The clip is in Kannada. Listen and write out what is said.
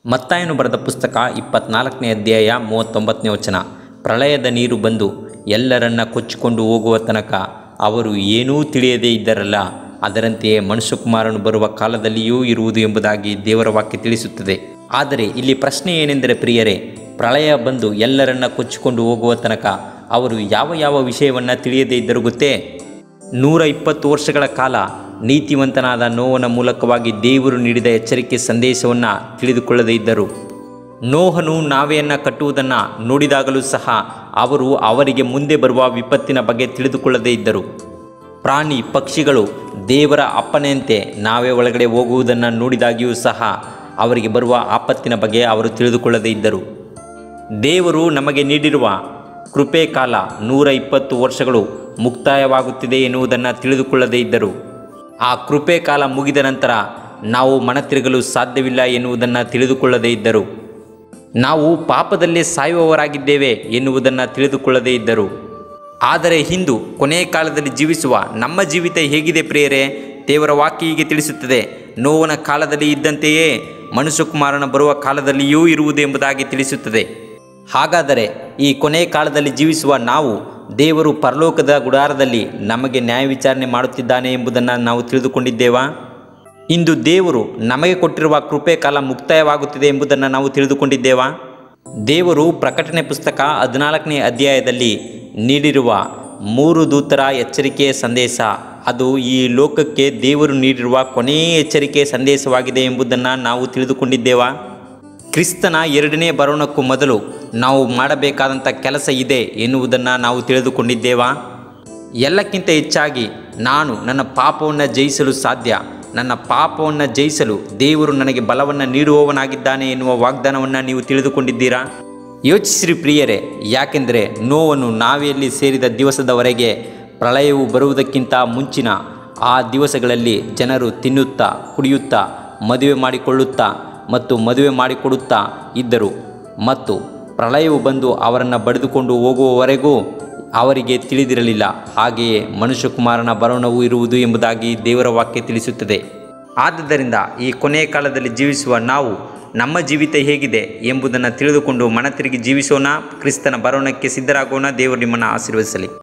ಮತ್ತಾಯನು ಬರೆದ ಪುಸ್ತಕ ಇಪ್ಪತ್ನಾಲ್ಕನೇ ಅಧ್ಯಾಯ ಮೂವತ್ತೊಂಬತ್ತನೇ ವಚನ ಪ್ರಳಯದ ನೀರು ಬಂದು ಎಲ್ಲರನ್ನ ಕೊಚ್ಚಿಕೊಂಡು ಹೋಗುವ ತನಕ ಅವರು ಏನೂ ತಿಳಿಯದೇ ಇದ್ದರಲ್ಲ ಅದರಂತೆಯೇ ಮನುಷ್ಯಕುಮಾರನು ಬರುವ ಕಾಲದಲ್ಲಿಯೂ ಇರುವುದು ಎಂಬುದಾಗಿ ದೇವರ ವಾಕ್ಯ ತಿಳಿಸುತ್ತದೆ ಆದರೆ ಇಲ್ಲಿ ಪ್ರಶ್ನೆ ಏನೆಂದರೆ ಪ್ರಿಯರೇ ಪ್ರಳಯ ಬಂದು ಎಲ್ಲರನ್ನ ಕೊಚ್ಚಿಕೊಂಡು ಹೋಗುವ ತನಕ ಅವರು ಯಾವ ಯಾವ ವಿಷಯವನ್ನು ತಿಳಿಯದೇ ಇದ್ದರು ಗೊತ್ತೇ ನೂರ ಇಪ್ಪತ್ತು ವರ್ಷಗಳ ಕಾಲ ನೀತಿವಂತನಾದ ನೋವನ ಮೂಲಕವಾಗಿ ದೇವರು ನೀಡಿದ ಎಚ್ಚರಿಕೆ ಸಂದೇಶವನ್ನು ತಿಳಿದುಕೊಳ್ಳದೇ ಇದ್ದರು ನೋಹನು ನಾವೆಯನ್ನು ಕಟ್ಟುವುದನ್ನು ನೋಡಿದಾಗಲೂ ಸಹ ಅವರು ಅವರಿಗೆ ಮುಂದೆ ಬರುವ ವಿಪತ್ತಿನ ಬಗ್ಗೆ ತಿಳಿದುಕೊಳ್ಳದೇ ಇದ್ದರು ಪ್ರಾಣಿ ಪಕ್ಷಿಗಳು ದೇವರ ಅಪ್ಪನೆಯಂತೆ ನಾವೇ ಒಳಗಡೆ ಹೋಗುವುದನ್ನು ನೋಡಿದಾಗಿಯೂ ಸಹ ಅವರಿಗೆ ಬರುವ ಆಪತ್ತಿನ ಬಗ್ಗೆ ಅವರು ತಿಳಿದುಕೊಳ್ಳದೇ ಇದ್ದರು ದೇವರು ನಮಗೆ ನೀಡಿರುವ ಕೃಪೆ ಕಾಲ ನೂರ ಇಪ್ಪತ್ತು ವರ್ಷಗಳು ಮುಕ್ತಾಯವಾಗುತ್ತಿದೆ ಎನ್ನುವುದನ್ನು ತಿಳಿದುಕೊಳ್ಳದೇ ಇದ್ದರು ಆ ಕೃಪೆ ಕಾಲ ಮುಗಿದ ನಂತರ ನಾವು ಮನತಿರುಗಲು ಸಾಧ್ಯವಿಲ್ಲ ಎನ್ನುವುದನ್ನು ತಿಳಿದುಕೊಳ್ಳದೇ ಇದ್ದರು ನಾವು ಪಾಪದಲ್ಲೇ ಸಾಯುವವರಾಗಿದ್ದೇವೆ ಎನ್ನುವುದನ್ನು ತಿಳಿದುಕೊಳ್ಳದೇ ಇದ್ದರು ಆದರೆ ಇಂದು ಕೊನೆಯ ಕಾಲದಲ್ಲಿ ಜೀವಿಸುವ ನಮ್ಮ ಜೀವಿತ ಹೇಗಿದೆ ಪ್ರಿಯರೇ ದೇವರ ವಾಕ್ಯ ಹೀಗೆ ತಿಳಿಸುತ್ತದೆ ನೋವನ ಕಾಲದಲ್ಲಿ ಇದ್ದಂತೆಯೇ ಮನುಷ್ಯಕುಮಾರನ ಬರುವ ಕಾಲದಲ್ಲಿಯೂ ಇರುವುದು ಎಂಬುದಾಗಿ ತಿಳಿಸುತ್ತದೆ ಹಾಗಾದರೆ ಈ ಕೊನೆಯ ಕಾಲದಲ್ಲಿ ಜೀವಿಸುವ ನಾವು ದೇವರು ಪರಲೋಕದ ಗುಡಾರದಲ್ಲಿ ನಮಗೆ ನ್ಯಾಯ ವಿಚಾರಣೆ ಮಾಡುತ್ತಿದ್ದಾನೆ ಎಂಬುದನ್ನು ನಾವು ತಿಳಿದುಕೊಂಡಿದ್ದೇವಾ ಇಂದು ದೇವರು ನಮಗೆ ಕೊಟ್ಟಿರುವ ಕೃಪೆ ಕಾಲ ಮುಕ್ತಾಯವಾಗುತ್ತಿದೆ ಎಂಬುದನ್ನು ನಾವು ತಿಳಿದುಕೊಂಡಿದ್ದೇವಾ ದೇವರು ಪ್ರಕಟಣೆ ಪುಸ್ತಕ ಹದಿನಾಲ್ಕನೇ ಅಧ್ಯಾಯದಲ್ಲಿ ನೀಡಿರುವ ಮೂರು ದೂತರ ಎಚ್ಚರಿಕೆಯ ಸಂದೇಶ ಅದು ಈ ಲೋಕಕ್ಕೆ ದೇವರು ನೀಡಿರುವ ಕೊನೆಯ ಎಚ್ಚರಿಕೆಯ ಸಂದೇಶವಾಗಿದೆ ಎಂಬುದನ್ನು ನಾವು ತಿಳಿದುಕೊಂಡಿದ್ದೇವಾ ಕ್ರಿಸ್ತನ ಎರಡನೇ ಬರೋಣಕ್ಕೂ ಮೊದಲು ನಾವು ಮಾಡಬೇಕಾದಂಥ ಕೆಲಸ ಇದೆ ಎನ್ನುವುದನ್ನು ನಾವು ತಿಳಿದುಕೊಂಡಿದ್ದೇವಾ ಎಲ್ಲಕ್ಕಿಂತ ಹೆಚ್ಚಾಗಿ ನಾನು ನನ್ನ ಪಾಪವನ್ನು ಜಯಿಸಲು ಸಾಧ್ಯ ನನ್ನ ಪಾಪವನ್ನು ಜಯಿಸಲು ದೇವರು ನನಗೆ ಬಲವನ್ನು ನೀಡುವವನಾಗಿದ್ದಾನೆ ಎನ್ನುವ ವಾಗ್ದಾನವನ್ನು ನೀವು ತಿಳಿದುಕೊಂಡಿದ್ದೀರಾ ಯೋಚಿಸಿರಿ ಪ್ರಿಯರೇ ಯಾಕೆಂದರೆ ನೋವನ್ನು ನಾವೆಯಲ್ಲಿ ಸೇರಿದ ದಿವಸದವರೆಗೆ ಪ್ರಳಯವು ಬರುವುದಕ್ಕಿಂತ ಮುಂಚಿನ ಆ ದಿವಸಗಳಲ್ಲಿ ಜನರು ತಿನ್ನುತ್ತಾ ಕುಡಿಯುತ್ತಾ ಮದುವೆ ಮಾಡಿಕೊಳ್ಳುತ್ತಾ ಮತ್ತು ಮದುವೆ ಮಾಡಿಕೊಡುತ್ತಾ ಇದ್ದರು ಮತ್ತು ಪ್ರಳಯವು ಬಂದು ಅವರನ್ನು ಬಡಿದುಕೊಂಡು ಹೋಗುವವರೆಗೂ ಅವರಿಗೆ ತಿಳಿದಿರಲಿಲ್ಲ ಹಾಗೆಯೇ ಮನುಷ್ಯಕುಮಾರನ ಬರೋಣವು ಇರುವುದು ಎಂಬುದಾಗಿ ದೇವರ ವಾಕ್ಯ ತಿಳಿಸುತ್ತದೆ ಆದುದರಿಂದ ಈ ಕೊನೆಯ ಕಾಲದಲ್ಲಿ ಜೀವಿಸುವ ನಾವು ನಮ್ಮ ಜೀವಿತ ಹೇಗಿದೆ ಎಂಬುದನ್ನು ತಿಳಿದುಕೊಂಡು ಮನತಿರುಗಿ ಜೀವಿಸೋಣ ಕ್ರಿಸ್ತನ ಬರೋಣಕ್ಕೆ ಸಿದ್ಧರಾಗೋಣ ದೇವರು ನಿಮ್ಮನ್ನು ಆಶೀರ್ವದಿಸಲಿ